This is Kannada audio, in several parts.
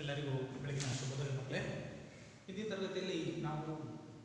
ಎಲ್ಲರಿಗೂ ಬೆಳಗಿನ ಶುಭೋದಯ ಮಕ್ಕಳೇ ಇದೇ ತರಗತಿಯಲ್ಲಿ ನಾವು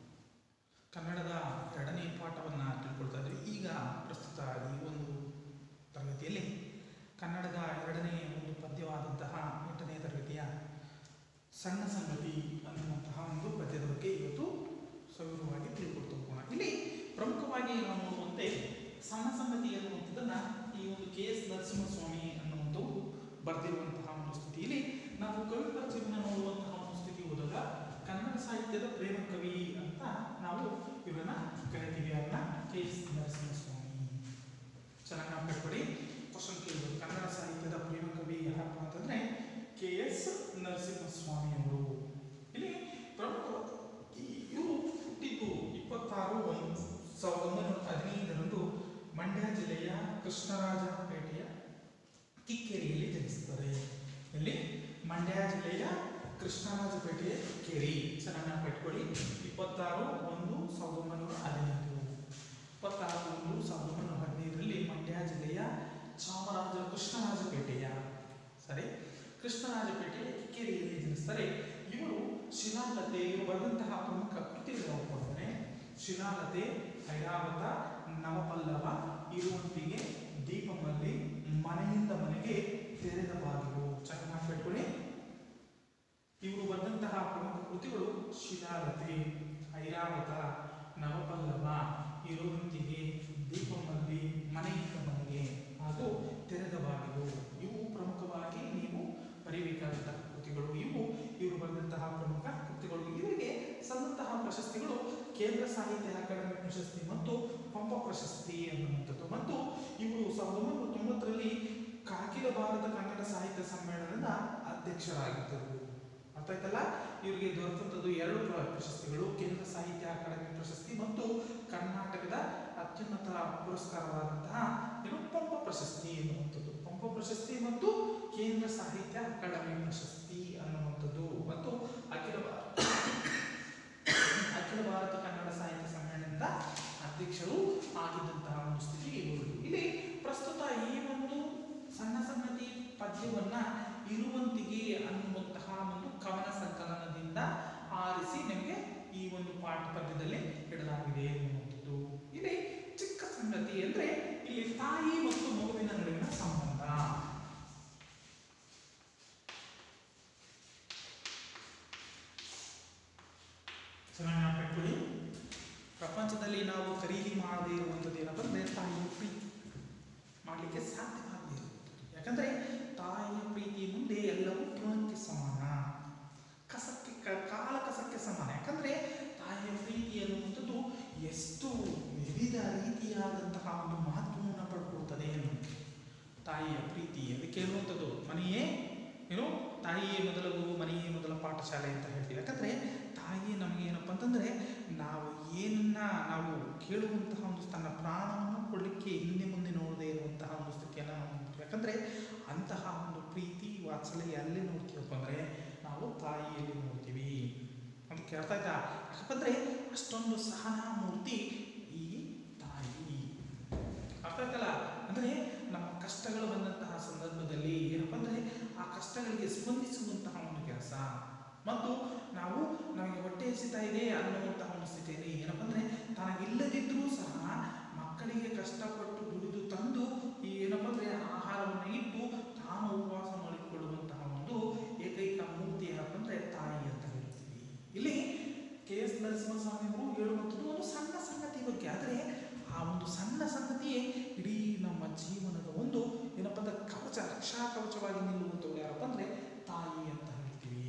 ಕನ್ನಡದ ಎರಡನೇ ಪಾಠವನ್ನು ತಿಳ್ಕೊಳ್ತಾ ಇದ್ವಿ ಈಗ ಪ್ರಸ್ತುತ ಈ ಒಂದು ತರಗತಿಯಲ್ಲಿ ಕನ್ನಡದ ಎರಡನೇ ಒಂದು ಪದ್ಯವಾದಂತಹ ಎಂಟನೇ ತರಗತಿಯ ಸಣ್ಣ ಸಂಗತಿ ಅನ್ನುವಂತಹ ಒಂದು ಪದ್ಯದ ಬಗ್ಗೆ ಇವತ್ತು ಸವಿವರವಾಗಿ ತಿಳ್ಕೊಳ್ತಾ ಹೋಗೋಣ ಇಲ್ಲಿ ಪ್ರಮುಖವಾಗಿ ನಾವು ನೋಡುವಂತೆ ಸಣ್ಣ ಸಂಗತಿ ಅನ್ನುವಂಥದ್ದನ್ನು ಈ ಒಂದು ಕೆ ಎಸ್ ನರಸಿಂಹಸ್ವಾಮಿ ಅನ್ನುವಂಥವು ಬರೆದಿರುವಂತಹ ಒಂದು ಸ್ಥಿತಿಯಲ್ಲಿ ನಾವು ಕವಿ ಪರಿಚಯವನ್ನು ನೋಡುವಂತಹ ಒಂದು ಸ್ಥಿತಿ ಹೋದಾಗ ಕನ್ನಡ ಸಾಹಿತ್ಯದ ಪ್ರೇಮ ಕವಿ ಅಂತ ನಾವು ಇವರನ್ನ ಕರಿತೀವಿ ಅವರನ್ನ ಕೆ ಎಸ್ ನರಸಿಂಹಸ್ವಾಮಿ ಚೆನ್ನಾಗಿ ನಾವು ಕಟ್ಕೊಡಿ ಕ್ವಶನ್ ಕೇಳಿದ್ರು ಕನ್ನಡ ಸಾಹಿತ್ಯದ ಪ್ರೇಮ ಕವಿ ಯಾರಪ್ಪ ಅಂತಂದ್ರೆ ಕೆ ಎಸ್ ನರಸಿಂಹಸ್ವಾಮಿ ಅವರು ಇಲ್ಲಿ ಪ್ರಮುಖ ಇವರು ಹುಟ್ಟಿದ್ದು ಇಪ್ಪತ್ತಾರು ಒಂದು ಸಾವಿರದ ಒಂಬೈನೂರ ಹದಿನೈದರಂದು ಮಂಡ್ಯ ಜಿಲ್ಲೆಯ ಕೃಷ್ಣರಾಜಪೇಟೆಯ ಕಿಕ್ಕೇರಿಯಲ್ಲಿ ಜನಿಸ್ತಾರೆ ಇಲ್ಲಿ ಮಂಡ್ಯ ಜಿಲ್ಲೆಯ ಕೃಷ್ಣರಾಜಪೇಟೆಯ ಕಿಕ್ಕೇರಿ ಚೆನ್ನಾಗಿ ಇಟ್ಕೊಳ್ಳಿ ಇಪ್ಪತ್ತಾರು ಒಂದು ಸಾವಿರದ ಒಂಬೈನೂರ ಹದಿನೈದು ಇಪ್ಪತ್ತಾರು ಒಂದು ಸಾವಿರದ ಒಂಬೈನೂರ ಹದಿನೈದರಲ್ಲಿ ಮಂಡ್ಯ ಜಿಲ್ಲೆಯ ಚಾಮರಾಜ ಕೃಷ್ಣರಾಜಪೇಟೆಯ ಸರಿ ಕೃಷ್ಣರಾಜಪೇಟೆಯ ಕಿಕ್ಕೇರಿಯಲ್ಲಿ ಜನಿಸ್ತಾರೆ ಇವರು ಶಿಲಾಲತೆ ಇವರು ಬರೆದಂತಹ ಪ್ರಮುಖ ಕೃತಿಗಳು ಕೊಡ್ತಾರೆ ಶಿಲಾಲತೆ ಐರಾವತ ನವಪಲ್ಲವ ಇರುವಂತಿಗೆ ದೀಪಮಲ್ಲಿ ಮನೆಯಿಂದ ಮನೆಗೆ ತೆರೆದ ಬಾಗಿಲು ಚೆನ್ನಾಗಿ ಬಿಟ್ಕೊಳ್ಳಿ ಇವರು ಬರೆದಂತಹ ಪ್ರಮುಖ ಕೃತಿಗಳು ಶಿಲಾಲತೆ ಐರಾವತ ನವಪಲ್ಲವ ಇರುವಂತಿಗೆ ದೀಪಮಲ್ಲಿ ಮನೆಯಿಂದ ಮನೆಗೆ ಹಾಗೂ ತೆರೆದ ಬಾಗಿಲು ಇವು ಪ್ರಮುಖವಾಗಿ ನೀವು ಬರೀಬೇಕಾದಂತಹ ಕೃತಿಗಳು ಇವು ಇವರು ಬರೆದಂತಹ ಪ್ರಮುಖ ಕೃತಿಗಳು ಇವರಿಗೆ ಸಂದಂತಹ ಪ್ರಶಸ್ತಿಗಳು ಕೇಂದ್ರ ಸಾಹಿತ್ಯ ಅಕಾಡೆಮಿ ಪ್ರಶಸ್ತಿ ಮತ್ತು ಪಂಪ ಪ್ರಶಸ್ತಿ ಅನ್ನುವಂಥದ್ದು ಮತ್ತು ಇವರು ಸಾವಿರದ ಒಂಬೈನೂರ ತೊಂಬತ್ತರಲ್ಲಿ ಅಖಿಲ ಭಾರತ ಕನ್ನಡ ಸಾಹಿತ್ಯ ಸಮ್ಮೇಳನದ ಅಧ್ಯಕ್ಷರಾಗಿದ್ದರು ಅರ್ಥ ಆಯ್ತಲ್ಲ ಇವರಿಗೆ ದೊರೆತಂಥದ್ದು ಎರಡು ಪ್ರ- ಪ್ರಶಸ್ತಿಗಳು ಕೇಂದ್ರ ಸಾಹಿತ್ಯ ಅಕಾಡೆಮಿ ಪ್ರಶಸ್ತಿ ಮತ್ತು ಕರ್ನಾಟಕದ ಅತ್ಯುನ್ನತ ಪುರಸ್ಕಾರವಾದಂತಹ ಏನು ಪಂಪ ಪ್ರಶಸ್ತಿ ಎನ್ನುವಂಥದ್ದು ಪಂಪ ಪ್ರಶಸ್ತಿ ಮತ್ತು ಕೇಂದ್ರ ಸಾಹಿತ್ಯ ಅಕಾಡೆಮಿ ಪ್ರಶಸ್ತಿ ಅನ್ನುವಂಥದ್ದು ಮತ್ತು ಅಖಿಲ ಭಾರತ ಅಖಿಲ ಭಾರತ ಕನ್ನಡ ಸಾಹಿತ್ಯ ಸಮ್ಮೇಳನದ ಅಧ್ಯಕ್ಷರು ಆಗಿದ್ದಂತಹ ಒಂದು ಸ್ಥಿತಿ ಇವರು ಇಲ್ಲಿ ಪ್ರಸ್ತುತ ಈ ಒಂದು ಸಣ್ಣ ಸಂಗತಿ ಪದ್ಯವನ್ನ ಇರುವಂತಿಗೆ ಅನ್ನುವಂತಹ ಒಂದು ಕವನ ಸಂಕಲನದಿಂದ ಆರಿಸಿ ನಿಮಗೆ ಈ ಒಂದು ಪಾಠ ಪದ್ಯದಲ್ಲಿ ಇಡಲಾಗಿದೆ ಎನ್ನುವಂಥದ್ದು ಇಲ್ಲಿ ಚಿಕ್ಕ ಸಂಗತಿ ಅಂದ್ರೆ ಇಲ್ಲಿ ತಾಯಿ ಮತ್ತು ಮಗುವಿನ ನಡುವಿನ ಸಂಬಂಧ ಚೆನ್ನಾಗಿ ನೆನಪಿಟ್ಕೊಳ್ಳಿ ಪ್ರಪಂಚದಲ್ಲಿ ನಾವು ಖರೀದಿ ಮಾಡದೇ ಇರುವಂಥದ್ದು ಏನಪ್ಪ ಅಂದರೆ ತಾಯಿಯ ಪ್ರೀತಿ ಮಾಡಲಿಕ್ಕೆ ಸಾಧ್ಯವಾಗದೇ ಇರುವಂಥದ್ದು ಯಾಕಂದರೆ ತಾಯಿಯ ಪ್ರೀತಿ ಮುಂದೆ ಎಲ್ಲವೂ ತೃಣಕ್ಕೆ ಸಮಾನ ಕಸಕ್ಕೆ ಕ- ಕಾಲ ಕಸಕ್ಕೆ ಸಮಾನ ಯಾಕಂದರೆ ತಾಯಿಯ ಪ್ರೀತಿ ಅನ್ನುವಂಥದ್ದು ಎಷ್ಟು ವಿವಿಧ ರೀತಿಯಾದಂತಹ ಒಂದು ಮಹತ್ವವನ್ನು ಪಡ್ಕೊಳ್ತದೆ ಅನ್ನೋದು ತಾಯಿಯ ಪ್ರೀತಿ ಅದಕ್ಕೆ ಹೇಳುವಂಥದ್ದು ಮನೆಯೇ ಏನು ತಾಯಿಯೇ ಮೊದಲ ಗುರು ಮನೆಯೇ ಮೊದಲ ಪಾಠಶಾಲೆ ಅಂತ ಹೇಳ್ತೀವಿ ಯಾಕಂದರೆ ತಾಯಿ ನಮಗೆ ಏನಪ್ಪ ಅಂತಂದರೆ ನಾವು ಏನನ್ನ ನಾವು ಕೇಳುವಂತಹ ಒಂದು ತನ್ನ ಪ್ರಾಣವನ್ನು ಕೊಡಲಿಕ್ಕೆ ಹಿಂದೆ ಮುಂದೆ ನೋಡದೇ ಇರುವಂತಹ ಒಂದು ಸ್ಥಿತಿಯನ್ನು ನಾವು ನೋಡ್ತೀವಿ ಯಾಕಂದರೆ ಅಂತಹ ಒಂದು ಪ್ರೀತಿ ವಾತ್ಸಲ್ಯ ಎಲ್ಲಿ ನೋಡ್ತೀವಪ್ಪ ಅಂದರೆ ನಾವು ತಾಯಿಯಲ್ಲಿ ನೋಡ್ತೀವಿ ಅದಕ್ಕೆ ಅರ್ಥ ಆಯ್ತಾ ಯಾಕಂದರೆ ಅಷ್ಟೊಂದು ಸಹನಾ ಮೂರ್ತಿ ಈ ತಾಯಿ ಅರ್ಥ ಆಯ್ತಲ್ಲ ಅಂದರೆ ನಮ್ಮ ಕಷ್ಟಗಳು ಬಂದಂತಹ ಸಂದರ್ಭದಲ್ಲಿ ಏನಪ್ಪ ಅಂದರೆ ಆ ಕಷ್ಟಗಳಿಗೆ ಸ್ಪಂದಿಸುವಂತಹ ಒಂದು ಕೆಲಸ ಮತ್ತು ನಾವು ನಮಗೆ ಹೊಟ್ಟೆ ಹಸಿತಾ ಇದೆ ಅನ್ನುವಂತಹ ಒಂದು ಸ್ಥಿತಿಯಲ್ಲಿ ಏನಪ್ಪ ಅಂದರೆ ತನಗಿಲ್ಲದಿದ್ದರೂ ಸಹ ಮಕ್ಕಳಿಗೆ ಕಷ್ಟಪಟ್ಟು ದುಡಿದು ತಂದು ಈ ಏನಪ್ಪ ಅಂದರೆ ಆಹಾರವನ್ನು ಇಟ್ಟು ತಾನು ಉಪವಾಸ ಮಾಡಿಕೊಳ್ಳುವಂತಹ ಒಂದು ಏಕೈಕ ಮೂರ್ತಿ ಏನಪ್ಪ ಅಂದರೆ ತಾಯಿ ಅಂತ ಹೇಳ್ತೀವಿ ಇಲ್ಲಿ ಕೆ ಎಸ್ ನರಸಿಂಹಸ್ವಾಮಿ ಅವರು ಹೇಳುವಂಥದ್ದು ಒಂದು ಸಣ್ಣ ಸಂಗತಿ ಬಗ್ಗೆ ಆದರೆ ಆ ಒಂದು ಸಣ್ಣ ಸಂಗತಿಯೇ ಇಡೀ ನಮ್ಮ ಜೀವನದ ಒಂದು ಏನಪ್ಪ ಅಂದ್ರೆ ಕವಚ ರಕ್ಷಾ ಕವಚವಾಗಿ ನಿಲ್ಲುವಂಥವ್ರು ಯಾರಪ್ಪ ಅಂದರೆ ತಾಯಿ ಅಂತ ಹೇಳ್ತೀವಿ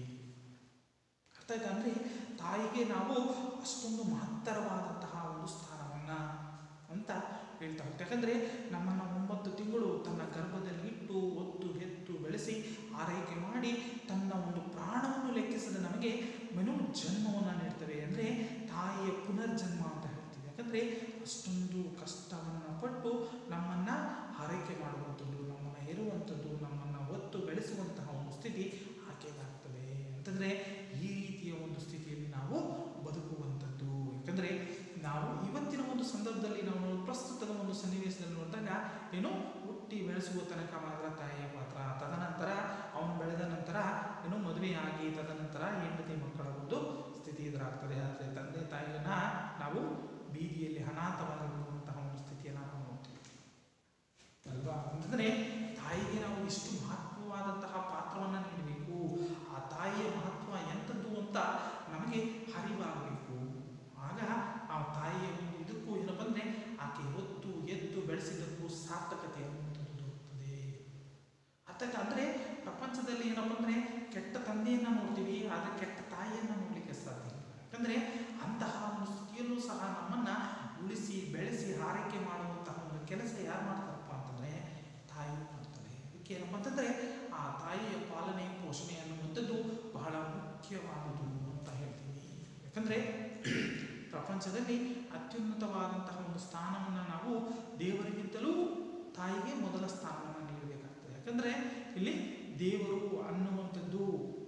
ಅರ್ಥ ಆಯ್ತಾ ಅಂದರೆ ತಾಯಿಗೆ ನಾವು ಅಷ್ಟೊಂದು ಮಹತ್ತರವಾದಂತಹ ಒಂದು ಸ್ಥಾನವನ್ನು ಅಂತ ಹೇಳ್ತಾ ಹೋಗ್ತೀವಿ ಯಾಕಂದರೆ ನಮ್ಮನ್ನು ಒಂಬತ್ತು ತಿಂಗಳು ತನ್ನ ಗರ್ಭದಲ್ಲಿ ಇಟ್ಟು ಒತ್ತು ಹೆತ್ತು ಬೆಳೆಸಿ ಆರೈಕೆ ಮಾಡಿ ತನ್ನ ಒಂದು ಪ್ರಾಣವನ್ನು ಲೆಕ್ಕಿಸದ ನಮಗೆ ಮೆನು ಜನ್ಮವನ್ನು ನೀಡ್ತವೆ ಅಂದರೆ ತಾಯಿಯ ಪುನರ್ಜನ್ಮ ಅಂತ ಹೇಳ್ತೀವಿ ಯಾಕಂದರೆ ಅಷ್ಟೊಂದು ಕಷ್ಟವನ್ನು ಪಟ್ಟು ನಮ್ಮನ್ನು ಆರೈಕೆ ಮಾಡುವಂಥದ್ದು ನಮ್ಮನ್ನು ಹೇರುವಂಥದ್ದು ನಮ್ಮನ್ನು ಒತ್ತು ಬೆಳೆಸುವಂತಹ ಒಂದು ಸ್ಥಿತಿ ಆಕೆಗಾಗ್ತದೆ ಅಂತಂದರೆ ಈ ರೀತಿಯ ಒಂದು ಸ್ಥಿತಿಯಲ್ಲಿ ನಾವು ಬದುಕುವಂಥದ್ದು ಯಾಕಂದರೆ ನಾವು ಇವತ್ತಿನ ಒಂದು ಸಂದರ್ಭದಲ್ಲಿ ನಾವು ಪ್ರಸ್ತುತದ ಒಂದು ಸನ್ನಿವೇಶದಲ್ಲಿ ನೋಡಿದಾಗ ಏನು ಹುಟ್ಟಿ ಬೆಳೆಸುವ ತನಕ ಮಾತ್ರ ತಾಯಿಯ ಪಾತ್ರ ತದನಂತರ ಅವನು ಬೆಳೆದ ನಂತರ ತದನಂತರ ಏನು ಮದುವೆಯಾಗಿ ತದನಂತರ ಹೆಂಡತಿ ಮಕ್ಕಳ ಒಂದು ಸ್ಥಿತಿ ಎದುರಾಗ್ತದೆ ಆದರೆ ತಂದೆ ತಾಯಿಯನ್ನ ನಾವು ಬೀದಿಯಲ್ಲಿ ಅನಾಥವಾಗಿ ಬಿಡುವಂತಹ ಒಂದು ಸ್ಥಿತಿಯನ್ನು ನಾವು ನೋಡ್ತೀವಿ ಅಲ್ವಾ ಅಂತಂದ್ರೆ ತಾಯಿಗೆ ನಾವು ಇಷ್ಟು ಮಹತ್ವವಾದಂತಹ ಪಾತ್ರವನ್ನು ನೀಡಬೇಕು ಆ ತಾಯಿಯ ಮಹತ್ವ ಎಂಥದ್ದು ಅಂತ ನಮಗೆ ಅರಿವಾಗಬೇಕು ಆಗ ಆ ತಾಯಿಯ ಒಂದು ಇದಕ್ಕೂ ಏನಪ್ಪ ಅಂದ್ರೆ ಆಕೆ ಹೊತ್ತು ಎದ್ದು ಬೆಳೆಸಿದ್ದಕ್ಕೂ ಸಾರ್ಥಕತೆ ಅನ್ನುವಂಥದ್ದು ದೊರಕುತ್ತದೆ ಅರ್ಥ ಆಯ್ತಾ? ಅಂದ್ರೆ ಪ್ರಪಂಚದಲ್ಲಿ ಏನಪ್ಪ ಅಂದ್ರೆ ಕೆಟ್ಟ ತಂದೆಯನ್ನ ನೋಡ್ತೀವಿ ಆದ್ರೆ ಕೆಟ್ಟ ತಾಯಿಯನ್ನ ನೋಡ್ಲಿಕ್ಕೆ ಸಾಧ್ಯ ಇಲ್ಲ ಯಾಕಂದ್ರೆ ಅಂತಹ ಒಂದು ಸ್ಥಿತಿಯಲ್ಲೂ ಸಹ ನಮ್ಮನ್ನ ಉಳಿಸಿ ಬೆಳೆಸಿ ಆರೈಕೆ ಮಾಡುವಂತಹ ಒಂದು ಕೆಲಸ ಯಾರು ಮಾಡ್ತಾರಪ್ಪ ಅಂತಂದ್ರೆ ತಾಯಿ ಮಾಡ್ತಾರೆ ಅದಕ್ಕೆ ಏನಪ್ಪ ಅಂತಂದ್ರೆ ಆ ತಾಯಿಯ ಪಾಲನೆ ಪೋಷಣೆ ಅನ್ನುವಂಥದ್ದು ಬಹಳ ಮುಖ್ಯವಾದುದು ಅಂತ ಹೇಳ್ತೀವಿ ಯಾಕಂದ್ರೆ ಪ್ರಪಂಚದಲ್ಲಿ ಅತ್ಯುನ್ನತವಾದಂತಹ ಒಂದು ಸ್ಥಾನವನ್ನು ನಾವು ದೇವರಿಗಿಂತಲೂ ತಾಯಿಗೆ ಮೊದಲ ಸ್ಥಾನವನ್ನು ನೀಡಬೇಕಾಗ್ತದೆ ಯಾಕಂದ್ರೆ ಇಲ್ಲಿ ದೇವರು ಅನ್ನುವಂಥದ್ದು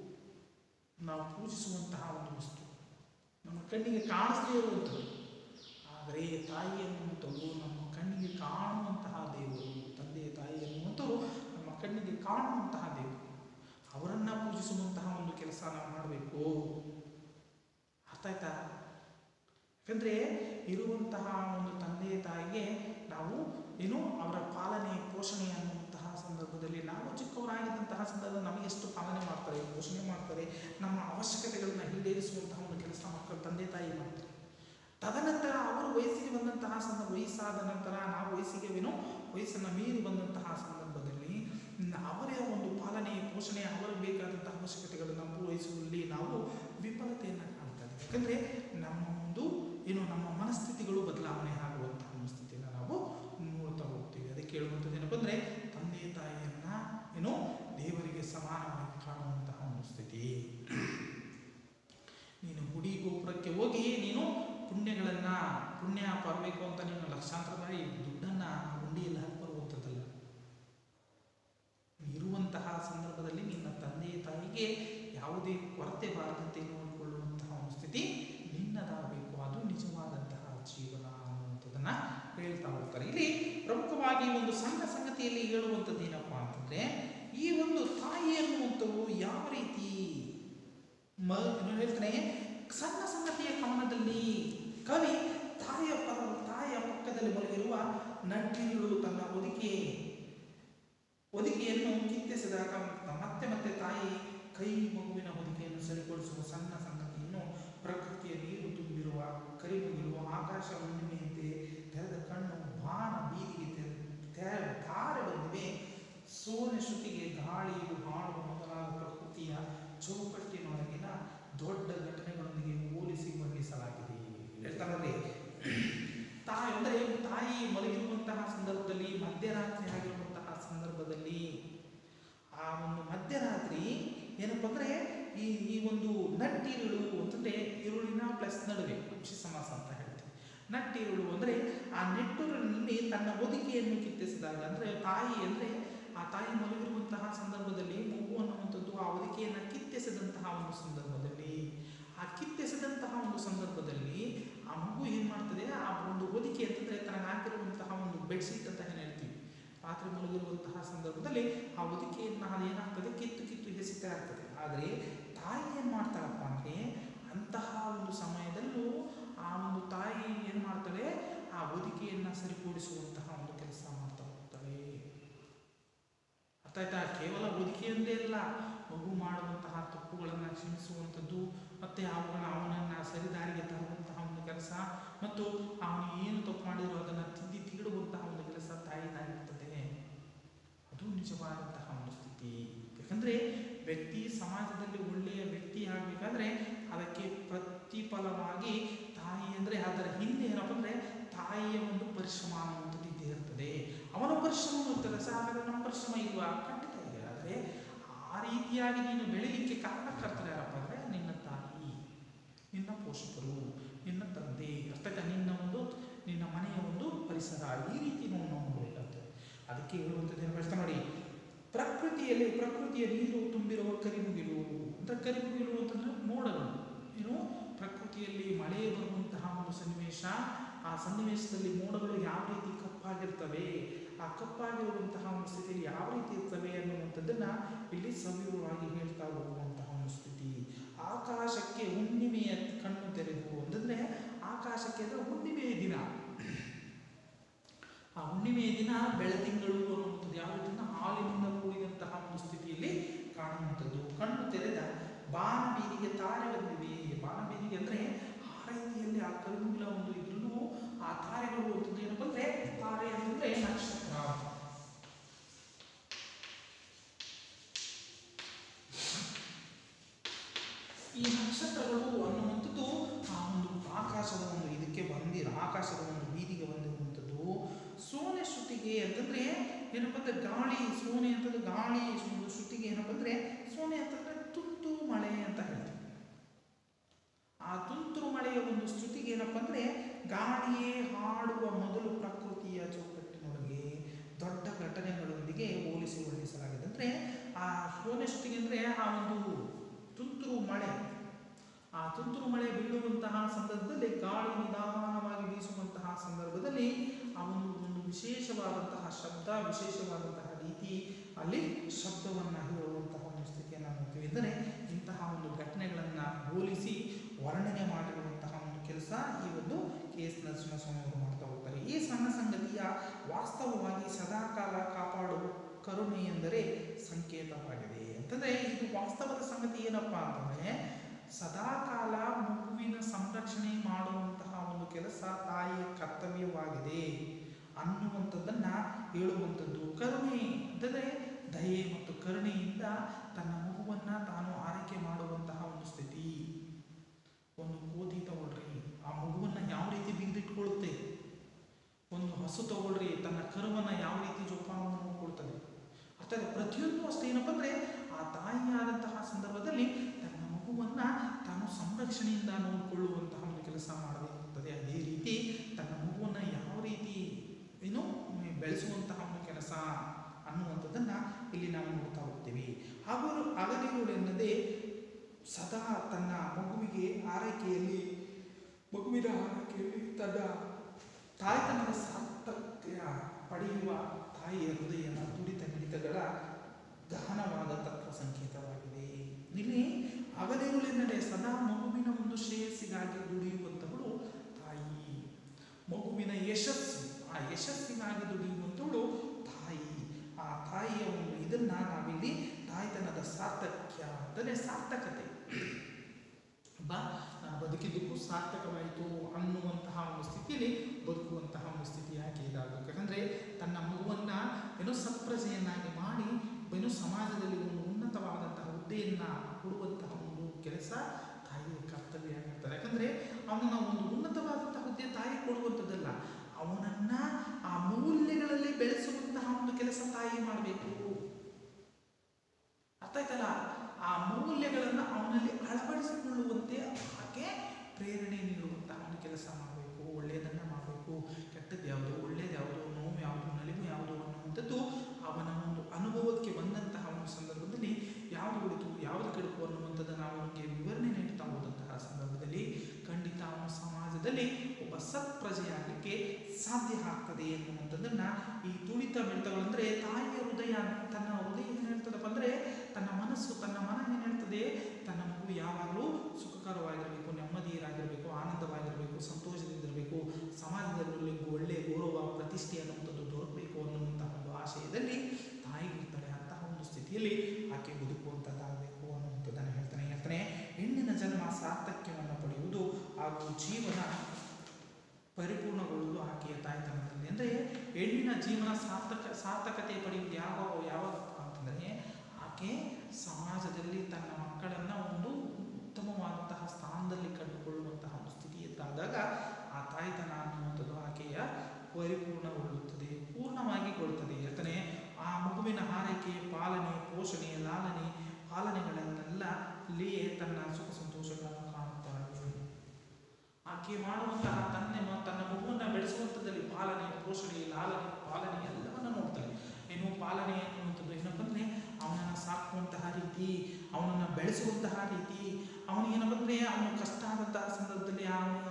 ನಾವು ಪೂಜಿಸುವಂತಹ ಒಂದು ವಸ್ತು ನಮ್ಮ ಕಣ್ಣಿಗೆ ಕಾಣಿಸದೇ ಇರುವಂಥದ್ದು ಆದರೆ ತಾಯಿ ಅನ್ನುವಂಥದ್ದು ನಮ್ಮ ಕಣ್ಣಿಗೆ ಕಾಣುವಂತಹ ದೇವರು ತಂದೆ ತಾಯಿ ಅನ್ನುವಂಥವ್ರು ನಮ್ಮ ಕಣ್ಣಿಗೆ ಕಾಣುವಂತಹ ದೇವರು ಅವರನ್ನ ಪೂಜಿಸುವಂತಹ ಒಂದು ಕೆಲಸ ನಾವು ಮಾಡಬೇಕು ಅರ್ಥ ಆಯ್ತಾ ಯಾಕಂದ್ರೆ ಇರುವಂತಹ ಒಂದು ತಂದೆ ತಾಯಿಗೆ ನಾವು ಏನು ಅವರ ಪಾಲನೆ ಪೋಷಣೆ ಅನ್ನುವಂತಹ ಸಂದರ್ಭದಲ್ಲಿ ನಾವು ಚಿಕ್ಕವರಾಗಿದ್ದಂತಹ ಸಂದರ್ಭದಲ್ಲಿ ನಮಗೆ ಎಷ್ಟು ಪಾಲನೆ ಮಾಡ್ತಾರೆ ಪೋಷಣೆ ಮಾಡ್ತಾರೆ ನಮ್ಮ ಅವಶ್ಯಕತೆಗಳನ್ನ ಈಡೇರಿಸುವಂತಹ ಒಂದು ಕೆಲಸ ಮಕ್ಕಳು ತಂದೆ ತಾಯಿ ಮಾಡ್ತಾರೆ ತದನಂತರ ಅವರು ವಯಸ್ಸಿಗೆ ಬಂದಂತಹ ಸಂದರ್ಭ ವಯಸ್ಸಾದ ನಂತರ ನಾವು ವಯಸ್ಸಿಗೆ ಏನು ವಯಸ್ಸನ್ನು ಮೀರಿ ಬಂದಂತಹ ಸಂದರ್ಭದಲ್ಲಿ ನ- ಅವರ ಒಂದು ಪಾಲನೆ ಪೋಷಣೆ ಅವರಿಗೆ ಬೇಕಾದಂತಹ ಅವಶ್ಯಕತೆಗಳನ್ನು ಪೂರೈಸುವಲ್ಲಿ ನಾವು ವಿಫಲತೆಯನ್ನು ಕಾಣ್ತೇವೆ ಯಾಕಂದ್ರೆ ನಮ್ಮ ಒಂದು ಏನು ನಮ್ಮ ಮನಸ್ಥಿತಿಗಳು ಬದಲಾವಣೆ ಆಗುವಂತಹ ಒಂದು ಸ್ಥಿತಿಯನ್ನು ನಾವು ನೋಡ್ತಾ ಹೋಗ್ತೀವಿ ಅದಕ್ಕೆ ಹೇಳುವಂಥದ್ದು ಏನಪ್ಪ ಅಂದ್ರೆ ತಂದೆ ತಾಯಿಯನ್ನ ಏನು ದೇವರಿಗೆ ಸಮಾನವಾಗಿ ಕಾಣುವಂತಹ ಒಂದು ಸ್ಥಿತಿ ನೀನು ಗುಡಿ ಗೋಪುರಕ್ಕೆ ಹೋಗಿ ನೀನು ಪುಣ್ಯಗಳನ್ನ ಪುಣ್ಯ ಬರಬೇಕು ಅಂತ ನೀನು ಲಕ್ಷಾಂತರ ಬಾರಿ ದುಡ್ಡನ್ನ ಆ ಹುಂಡಿಯಲ್ಲಿ ಹಾಕಿ ಬರುವಂಥದ್ದಲ್ಲ ಇರುವಂತಹ ಸಂದರ್ಭದಲ್ಲಿ ನಿನ್ನ ತಂದೆ ತಾಯಿಗೆ ಯಾವುದೇ ಕೊರತೆ ಬಾರದಂತೆ ನೋಡಿಕೊಳ್ಳುವಂತಹ ಒಂದು ಸ್ಥಿತಿ ನಿನ್ನದಾಗಬೇಕು ಅದು ನಿಜವಾದಂತಹ ಜೀವನ ಅನ್ನುವಂಥದ್ದನ್ನ ಹೇಳ್ತಾ ಹೋಗ್ತಾರೆ ಇಲ್ಲಿ ಪ್ರಮುಖವಾಗಿ ಒಂದು ಸಣ್ಣ ಸಂಗತಿಯಲ್ಲಿ ಹೇಳುವಂಥದ್ದು ಏನಪ್ಪಾ ಅಂತಂದ್ರೆ ಈ ಒಂದು ತಾಯಿ ಅನ್ನುವಂಥವು ಯಾವ ರೀತಿ ಮ ಏನು ಹೇಳ್ತಾನೆ ಸಣ್ಣ ಸಂಗತಿಯ ಕವನದಲ್ಲಿ ಕವಿ ತಾಯಿಯ ಪದ ತಾಯಿಯ ಪಕ್ಕದಲ್ಲಿ ಮಲಗಿರುವ ನಟ್ಟಿಗಳು ತನ್ನ ಒದಿಕೆ ಹೊದಿಕೆಯನ್ನು ಕಿತ್ತೆಸೆದಾಗ ಮತ್ತೆ ಮತ್ತೆ ತಾಯಿ ಕೈ ಮಗುವಿನ ಹೊದಿಕೆಯನ್ನು ಸರಿಪಡಿಸುವ ಸಣ್ಣ ಸಂಗತಿಯನ್ನು ಪ್ರಕೃತಿಯ ನೀರು ತುಂಬಿರುವ ಕರಿಮುಗಿಲು ಆಕಾಶ ಹುಣ್ಣಿಮೆಯಂತೆ ತೆರೆದ ಕಣ್ಣು ಬಾಣ ಬೀದಿಗೆ ತೆರೆ- ತೆರೆ- ಧಾರೆ ಬಂದಿವೆ ಸೋನೆ ಶ್ರುತಿಗೆ ಗಾಳಿಯು ಹಾಡುವ ಮೊದಲಾದ ಪ್ರಕೃತಿಯ ಚೌಕಟ್ಟಿನೊಳಗಿನ ದೊಡ್ಡ ಘಟನೆಗಳೊಂದಿಗೆ ಹೋಲಿಸಿ ವರ್ಣಿಸಲಾಗಿದೆ ಹೇಳ್ತಾರಲ್ಲಿ ತಾಯಿ ಅಂದರೆ ತಾಯಿ ಮಲಗಿರುವಂತಹ ಸಂದರ್ಭದಲ್ಲಿ ಮಧ್ಯರಾತ್ರಿ ಆಗಿರುವಂತಹ ಸಂದರ್ಭದಲ್ಲಿ ಆ ಒಂದು ಮಧ್ಯರಾತ್ರಿ ಏನಪ್ಪ ಅಂದ್ರೆ ಈ ಈ ಒಂದು ನಟ್ಟಿರುಳು ಅಂತಂದ್ರೆ ಈರುಳಿನ ಪ್ಲಸ್ ನಡುವೆ ಪಕ್ಷಿ ಸಮಾಸ ಅಂತ ಹೇಳ್ತೀವಿ ನಟ್ಟಿರುಳು ಅಂದ್ರೆ ಆ ನೆಟ್ಟುರಿನಲ್ಲಿ ತನ್ನ ಹೊದಿಕೆಯನ್ನು ಕಿತ್ತಿಸಿದಾಗ ಅಂದ್ರೆ ತಾಯಿ ಅಂದ್ರೆ ಆ ತಾಯಿ ಮಲಗಿರುವಂತಹ ಸಂದರ್ಭದಲ್ಲಿ ಮಗು ಅನ್ನುವಂಥದ್ದು ಆ ಹೊದಿಕೆಯನ್ನು ಕಿತ್ತೆಸೆದಂತಹ ಒಂದು ಸಂದರ್ಭದಲ್ಲಿ ಆ ಕಿತ್ತೆಸೆದಂತಹ ಒಂದು ಸಂದರ್ಭದಲ್ಲಿ ಆ ಮಗು ಏನ್ ಮಾಡ್ತದೆ ಆ ಒಂದು ಹೊದಿಕೆ ಅಂತಂದ್ರೆ ತನಗೆ ಹಾಕಿರುವಂತಹ ಒಂದು ಬೆಡ್ಶೀಟ್ ಅಂತ ಏನು ಹೇಳ್ತೀವಿ ರಾತ್ರಿ ಮಲಗಿರುವಂತಹ ಸಂದರ್ಭದಲ್ಲಿ ಆ ಹೊದಿಕೆಯನ್ನು ಅದು ಏನಾಗ್ತದೆ ಕಿತ್ತು ಕಿತ್ತು ಎಸಿತಾ ಇರ್ತದೆ ಆದರೆ ತಾಯಿ ಏನ್ ಮಾಡ್ತಾಳಪ್ಪ ಅಂದ್ರೆ ಅಂತಹ ಒಂದು ಸಮಯದಲ್ಲೂ ಆ ಒಂದು ತಾಯಿ ಏನ್ ಮಾಡ್ತಾಳೆ ಆ ಹೊದಿಕೆಯನ್ನ ಸರಿಪಡಿಸುವಂತಹ ಒಂದು ಕೆಲಸ ಮಾಡ್ತಾ ಹೋಗ್ತಾಳೆ ಅರ್ಥ ಆಯ್ತಾ ಕೇವಲ ಹೊದಿಕೆಯೊಂದೇ ಅಲ್ಲ ಮಗು ಮಾಡುವಂತಹ ತಪ್ಪುಗಳನ್ನು ಕ್ಷಮಿಸುವಂಥದ್ದು ಮತ್ತೆ ಅವುಗಳ ಅವನನ್ನ ಸರಿದಾರಿಗೆ ತರುವಂತಹ ಒಂದು ಕೆಲಸ ಮತ್ತು ಅವನು ಏನು ತಪ್ಪು ಮಾಡಿದ್ರು ಅದನ್ನು ತಿದ್ದಿ ತೀಡುವಂತಹ ಒಂದು ಕೆಲಸ ತಾಯಿದಾಗಿರ್ತದೆ ಅದು ನಿಜವಾದಂತಹ ಒಂದು ಸ್ಥಿತಿ ಯಾಕಂದ್ರೆ ವ್ಯಕ್ತಿ ಸಮಾಜದಲ್ಲಿ ಒಳ್ಳೆಯ ವ್ಯಕ್ತಿ ಆಗಬೇಕಾದ್ರೆ ಅದಕ್ಕೆ ಪ್ರತಿಫಲವಾಗಿ ತಾಯಿ ಅಂದ್ರೆ ಅದರ ಹಿಂದೆ ಏನಪ್ಪ ಅಂದ್ರೆ ತಾಯಿಯ ಒಂದು ಪರಿಶ್ರಮ ಅನ್ನುವಂಥದ್ದು ಇದ್ದೇ ಇರ್ತದೆ ಅವನ ಪರಿಶ್ರಮ ಇರ್ತದೆ ಸರ್ ಹಾಗಾದ್ರೆ ನಮ್ಮ ಪರಿಶ್ರಮ ಇಲ್ವಾ ಖಂಡಿತ ಇದೆ ಆದರೆ ಆ ರೀತಿಯಾಗಿ ನೀನು ಬೆಳಿಲಿಕ್ಕೆ ಕಾರಣಕರ್ತರು ಯಾರಪ್ಪ ಅಂದ್ರೆ ನಿನ್ನ ತಾಯಿ ನಿನ್ನ ಪೋಷಕರು ನಿನ್ನ ತಂದೆ ಅರ್ಥ ಆಯ್ತಾ? ನಿನ್ನ ಒಂದು ನಿನ್ನ ಮನೆಯ ಒಂದು ಪರಿಸರ ಈ ರೀತಿ ನಾವು ನೋಡಬೇಕಾಗ್ತದೆ ಅದಕ್ಕೆ ಹೇಳುವಂಥದ್ದು ಏನು ಹೇಳ್ತಾ ನೋಡಿ ಪ್ರಕೃತಿಯಲ್ಲಿ ಪ್ರಕೃತಿಯ ನೀರು ತುಂಬಿರುವ ಕರಿಮುಗಿಲು ಅಂತ ಕರಿಮುಗಿಲು ಅಂತಂದ್ರೆ ಮೋಡಗಳು ಏನು ಪ್ರಕೃತಿಯಲ್ಲಿ ಮಳೆ ಬರುವಂತಹ ಒಂದು ಸನ್ನಿವೇಶ ಆ ಸನ್ನಿವೇಶದಲ್ಲಿ ಮೋಡಗಳು ಯಾವ ರೀತಿ ಕಪ್ಪಾಗಿರ್ತವೆ ಆ ಕಪ್ಪಾಗಿರುವಂತಹ ಒಂದು ಸ್ಥಿತಿಯಲ್ಲಿ ಯಾವ ರೀತಿ ಇರ್ತವೆ ಅನ್ನುವಂಥದ್ದನ್ನ ಇಲ್ಲಿ ಸವಿವರವಾಗಿ ಹೇಳ್ತಾ ಹೋಗುವಂತಹ ಒಂದು ಸ್ಥಿತಿ ಆಕಾಶಕ್ಕೆ ಹುಣ್ಣಿಮೆಯ ಕಣ್ಣು ತೆರೆದು ಅಂತಂದ್ರೆ ಆಕಾಶಕ್ಕೆ ಅಂದ್ರೆ ಹುಣ್ಣಿಮೆಯ ದಿನ ಆ ಹುಣ್ಣಿಮೆಯ ದಿನ ಬೆಳದಿಂಗಳು ಅನ್ನುವಂಥದ್ದು ಯಾವ ರೀತಿಯಿಂದ ಹಾಲಿನಿಂದ ಕೂಡಿದಂತಹ ಒಂದು ಸ್ಥಿತಿಯಲ್ಲಿ ಕಾಣುವಂಥದ್ದು ಕಣ್ಣು ತೆರೆದ ಬಾನ ಬೀದಿಗೆ ತಾರೆ ಬಂದಿವೆ ಬಾನ ಬೀದಿಗೆ ಅಂದ್ರೆ ಆ ರೀತಿಯಲ್ಲಿ ಆ ಕರುವಿನ ಒಂದು ಇದ್ರೂ ಆ ತಾರೆಗಳು ಅಂತಂದ್ರೆ ಏನಪ್ಪ ಅಂದ್ರೆ ತಾರೆ ಅಂತಂದ್ರೆ ನಕ್ಷತ್ರ ಈ ನಕ್ಷತ್ರಗಳು ಅನ್ನುವಂಥದ್ದು ಆ ಒಂದು ಆಕಾಶದ ಒಂದು ಇದಕ್ಕೆ ಬಂದಿರ ಆಕಾಶದ ಒಂದು ಬೀದಿಗೆ ಬಂದಿರುವಂಥದ್ದು ಸೋನೆ ಶ್ರುತಿಗೆ ಅಂತಂದ್ರೆ ಏನಪ್ಪ ಅಂದ್ರೆ ಗಾಳಿ ಸೋನೆ ಅಂತಂದ್ರೆ ಗಾಳಿ ಒಂದು ಶ್ರುತಿಗೆ ಏನಪ್ಪ ಅಂದ್ರೆ ಸೋನೆ ಅಂತಂದ್ರೆ ತುಂತುರು ಮಳೆ ಅಂತ ಹೇಳ್ತೀವಿ ಆ ತುಂತುರು ಮಳೆಯ ಒಂದು ಶ್ರುತಿಗೆ ಏನಪ್ಪ ಅಂದ್ರೆ ಗಾಳಿಯೇ ಹಾಡುವ ಮೊದಲು ಪ್ರಕೃತಿಯ ಚೌಕಟ್ಟಿನೊಳಗೆ ದೊಡ್ಡ ಘಟನೆಗಳೊಂದಿಗೆ ಹೋಲಿಸಿ ವರ್ಣಿಸಲಾಗಿದೆ ಅಂದ್ರೆ ಆ ಸೋನೆ ಶ್ರುತಿಗೆ ಅಂದ್ರೆ ಆ ಒಂದು ತುಂತುರು ಮಳೆ ಆ ತುಂತುರು ಮಳೆ ಬೀಳುವಂತಹ ಸಂದರ್ಭದಲ್ಲಿ ಗಾಳಿ ನಿಧಾನವಾಗಿ ಬೀಸುವಂತಹ ಸಂದರ್ಭದಲ್ಲಿ ಆ ಒಂದು ಒಂದು ವಿಶೇಷವಾದಂತಹ ಶಬ್ದ ವಿಶೇಷವಾದಂತಹ ರೀತಿ ಅಲ್ಲಿ ಶಬ್ದವನ್ನ ಹೇಳುವಂತಹ ಒಂದು ಸ್ಥಿತಿಯನ್ನು ನೋಡ್ತೀವಿ ಎಂದರೆ ಇಂತಹ ಒಂದು ಘಟನೆಗಳನ್ನ ಹೋಲಿಸಿ ವರ್ಣನೆ ಮಾಡಿರುವಂತಹ ಒಂದು ಕೆಲಸ ಈ ಒಂದು ಕೆ ಎಸ್ ನರಸಿಂಹಸ್ವಾಮಿ ಅವರು ಮಾಡ್ತಾ ಹೋಗ್ತಾರೆ ಈ ಸಣ್ಣ ಸಂಗತಿಯ ವಾಸ್ತವವಾಗಿ ಸದಾಕಾಲ ಕಾಪಾಡುವ ಕರುಣೆ ಎಂದರೆ ಸಂಕೇತವಾಗಿದೆ ಅಂತಂದ್ರೆ ಇದು ವಾಸ್ತವದ ಸಂಗತಿ ಏನಪ್ಪಾ ಅಂತಂದ್ರೆ ಸದಾಕಾಲ ಮಗುವಿನ ಸಂರಕ್ಷಣೆ ಮಾಡುವಂತಹ ಒಂದು ಕೆಲಸ ತಾಯಿಯ ಕರ್ತವ್ಯವಾಗಿದೆ ಅನ್ನುವಂಥದ್ದನ್ನ ಹೇಳುವಂಥದ್ದು ಕರುಣೆ ಅಂತಂದ್ರೆ ದಯೆ ಮತ್ತು ಕರುಣೆಯಿಂದ ತನ್ನ ಮಗುವನ್ನ ತಾನು ಆರೈಕೆ ಮಾಡುವಂತಹ ಒಂದು ಸ್ಥಿತಿ ಒಂದು ಕೋತಿ ತಗೊಳ್ರಿ ಆ ಮಗುವನ್ನ ಯಾವ ರೀತಿ ಬಿಗಿದಿಟ್ಕೊಳ್ಳುತ್ತೆ ಒಂದು ಹಸು ತಗೊಳ್ರಿ ತನ್ನ ಕರುವನ್ನ ಯಾವ ರೀತಿ ಜೋಪಾನವನ್ನು ನೋಡ್ಕೊಳ್ತದೆ ಅರ್ಥಾತ್ ಪ್ರತಿಯೊಂದು ಅಷ್ಟೇ ಏನಪ್ಪ ಅಂದ್ರೆ ಆ ತಾಯಿಯಾದಂತಹ ಸಂದರ್ಭದಲ್ಲಿ ತನ್ನ ಮಗುವನ್ನ ತಾನು ಸಂರಕ್ಷಣೆಯಿಂದ ನೋಡಿಕೊಳ್ಳುವಂತಹ ಒಂದು ಕೆಲಸ ಮಾಡಬೇಕಾಗ್ತದೆ ಅದೇ ರೀತಿ ತನ್ನ ಮಗುವನ್ನ ಯಾವ ರೀತಿ ಏನು ಬೆಳೆಸುವಂತಹ ಒಂದು ಕೆಲಸ ಅನ್ನುವಂಥದ್ದನ್ನ ಇಲ್ಲಿ ನಾವು ನೋಡ್ತಾ ಹೋಗ್ತೀವಿ ಹಾಗೂ ಅಗದಿರುಳೆನ್ನದೇ ಸದಾ ತನ್ನ ಮಗುವಿಗೆ ಆರೈಕೆಯಲ್ಲಿ ಮಗುವಿನ ಆರೈಕೆಯಲ್ಲಿ ತನ್ನ ತಾಯ್ತನದ ಸಾರ್ಥಕ್ಯ ಪಡೆಯುವ ತಾಯಿಯ ಹೃದಯದ ತುಡಿತ ಮಿಡಿತಗಳ ಗಹನವಾದ ತತ್ವ ಸಂಕೇತವಾಗಿದೆ ಇಲ್ಲಿ ಅಗದಿರುಳೆನ್ನಡೆ ಸದಾ ಮಗುವಿನ ಒಂದು ಶ್ರೇಯಸ್ಸಿಗಾಗಿ ದುಡಿಯುವಂಥವಳು ತಾಯಿ ಮಗುವಿನ ಯಶಸ್ಸು ಆ ಯಶಸ್ಸಿಗಾಗಿ ದುಡಿಯುವಂಥವಳು ತಾಯಿ ಆ ತಾಯಿಯ ಒಂದು ಇದನ್ನ ನಾವಿಲ್ಲಿ ತಾಯ್ತನದ ಸಾರ್ಥಕ್ಯ ಅಂತಲೇ ಸಾರ್ಥಕತೆ ಬಾ ನಾನು ಬದುಕಿದ್ದಕ್ಕೂ ಸಾರ್ಥಕವಾಯಿತು ಅನ್ನುವಂತಹ ಒಂದು ಸ್ಥಿತಿಯಲ್ಲಿ ಬದುಕುವಂತಹ ಒಂದು ಸ್ಥಿತಿ ಯಾಕೆ ಇದಾಗಬೇಕು ಯಾಕಂದ್ರೆ ತನ್ನ ಮಗುವನ್ನ ಏನೋ ಸತ್ಪ್ರಜೆಯನ್ನಾಗಿ ಮಾಡಿ ಏನೋ ಸಮಾಜದಲ್ಲಿ ಒಂದು ಉನ್ನತವಾದಂತಹ ಹುದ್ದೆಯನ್ನ ಕೊಡುವಂತಹ ಒಂದು ಕೆಲಸ ತಾಯಿಯ ಕರ್ತವ್ಯ ಆಗಿರ್ತಾರೆ ಯಾಕಂದ್ರೆ ಅವನ ಒಂದು ಉನ್ನತವಾದಂತಹ ಹುದ್ದೆ ತಾಯಿ ಕೊಡುವಂಥದ್ದಲ್ಲ ಅವನನ್ನ ಆ ಮೌಲ್ಯಗಳಲ್ಲಿ ಬೆಳೆಸುವಂತಹ ಒಂದು ಕೆಲಸ ತಾಯಿ ಮಾಡಬೇಕು ಅರ್ಥ ಆಯ್ತಲ್ಲ ಆ ಮೌಲ್ಯಗಳನ್ನು ಅವನಲ್ಲಿ ಅಳವಡಿಸಿಕೊಳ್ಳುವಂತೆ ಆಕೆ ಪ್ರೇರಣೆ ನೀಡುವಂತಹ ಒಂದು ಕೆಲಸ ಮಾಡಬೇಕು ಒಳ್ಳೆಯದನ್ನ ಮಾಡಬೇಕು ಕೆಟ್ಟದ್ದು ಯಾವುದು ಒಳ್ಳೆಯದು ಯಾವುದು ನೋವು ಯಾವುದು ನಲಿವು ಯಾವುದು ಅನ್ನುವಂಥದ್ದು ಅವನ ಒಂದು ಅನುಭವಕ್ಕೆ ಬಂದಂತಹ ಒಂದು ಸಂದರ್ಭದಲ್ಲಿ ಯಾವುದು ಉಳಿತು ಯಾವುದು ಕೆಡುಕು ಅನ್ನುವಂಥದ್ದನ್ನು ಅವನಿಗೆ ವಿವರಣೆ ನೀಡ್ತಾ ಹೋದಂತಹ ಸಂದರ್ಭದಲ್ಲಿ ಖಂಡಿತ ಅವನ ಸಮಾಜದಲ್ಲಿ ಒಬ್ಬ ಸತ್ಪ್ರಜೆಯಾಗಲಿಕ್ಕೆ ಸಾಧ್ಯ ಆಗ್ತದೆ ಎನ್ನುವಂಥದ್ದನ್ನ ಈ ತುಳಿತ ಮಿಡಿತಗಳಂದ್ರೆ ತಾಯಿಯ ಹೃದಯ ತನ್ನ ಹೃದಯ ಏನು ಹೇಳ್ತದಪ್ಪ ಅಂದ್ರೆ ತನ್ನ ಮನಸ್ಸು ತನ್ನ ಮನ ಏನು ಹೇಳ್ತದೆ ತನ್ನ ಮಗು ಯಾವಾಗಲೂ ಸುಖಕರವಾಗಿರಬೇಕು ನೆಮ್ಮದಿಯರಾಗಿರಬೇಕು ಆನಂದವಾಗಿರಬೇಕು ಸಂತೋಷದಿಂದಿರಬೇಕು ಸಮಾಜದಲ್ಲಿ ಒಳ್ಳೆಯ ಗೌರವ ಪ್ರತಿಷ್ಠೆ ಅನ್ನುವಂಥದ್ದು ದೊರಕಬೇಕು ಅನ್ನುವಂತಹ ಒಂದು ಆಶಯದಲ್ಲಿ ತಾಯಿಗಿರ್ತಾಳೆ ಅಂತಹ ಒಂದು ಸ್ಥಿತಿಯಲ್ಲಿ ಆಕೆ ಬದುಕುವಂಥದ್ದಾಗಬೇಕು ಅನ್ನುವಂಥದ್ದನ್ನು ಹೇಳ್ತಾನೆ ಹೇಳ್ತಾನೆ ಹೆಣ್ಣಿನ ಜನ್ಮ ಸಾರ್ಥಕ್ಯವನ್ನು ಪಡೆಯುವುದು ಹಾಗೂ ಜೀವನ ಪರಿಪೂರ್ಣಗೊಳ್ಳುವುದು ಆಕೆಯ ತಾಯ್ತನದಲ್ಲಿ ಅಂದರೆ ಹೆಣ್ಣಿನ ಜೀವನ ಸಾರ್ಥಕ ಸಾರ್ಥಕತೆ ಪಡೆಯುವುದು ಯಾವಾಗ ಯಾವಾಗ ಅಂತಂದರೆ ಆಕೆ ಸಮಾಜದಲ್ಲಿ ತನ್ನ ಮಕ್ಕಳನ್ನ ಒಂದು ಉತ್ತಮವಾದಂತಹ ಸ್ಥಾನದಲ್ಲಿ ಕಂಡುಕೊಳ್ಳುವಂತಹ ಒಂದು ಸ್ಥಿತಿ ಎದ್ದಾದಾಗ ಆ ತಾಯ್ತನ ಅನ್ನುವಂಥದ್ದು ಆಕೆಯ ಪರಿಪೂರ್ಣಗೊಳ್ಳುತ್ತದೆ ಪೂರ್ಣವಾಗಿ ಕೊಡುತ್ತದೆ ಯಾಕಂದರೆ ಆ ಮಗುವಿನ ಆರೈಕೆ ಪಾಲನೆ ಪೋಷಣೆ ಲಾಲನೆ ಪಾಲನೆಗಳನ್ನೆಲ್ಲ ಇಲ್ಲಿಯೇ ತನ್ನ ಸುಖ ಸಂತೋಷಗಳನ್ನು ಕಾಣುತ್ತಾಳೆ ಆಕೆ ಮಾಡುವಂತಹ ತನ್ನ ಮ- ತನ್ನ ಮಗುವನ್ನ ಬೆಳೆಸುವಂಥದ್ದಲ್ಲಿ ಪಾಲನೆ ಪೋಷಣೆ ಲಾಲನೆ ಪಾಲನೆ ಎಲ್ಲವನ್ನ ನೋಡ್ತಾಳೆ ಏನು ಪಾಲನೆ ಅನ್ನುವಂಥದ್ದು ಏನಪ್ಪ ಅಂದ್ರೆ ಅವನನ್ನ ಸಾಕುವಂತಹ ರೀತಿ ಅವನನ್ನ ಬೆಳೆಸುವಂತಹ ರೀತಿ ಅವನಿಗೇನಪ್ಪ ಅಂದ್ರೆ ಅವನು ಕಷ್ಟ ಆದಂತಹ ಸಂದರ್ಭದಲ್ಲಿ ಅವನ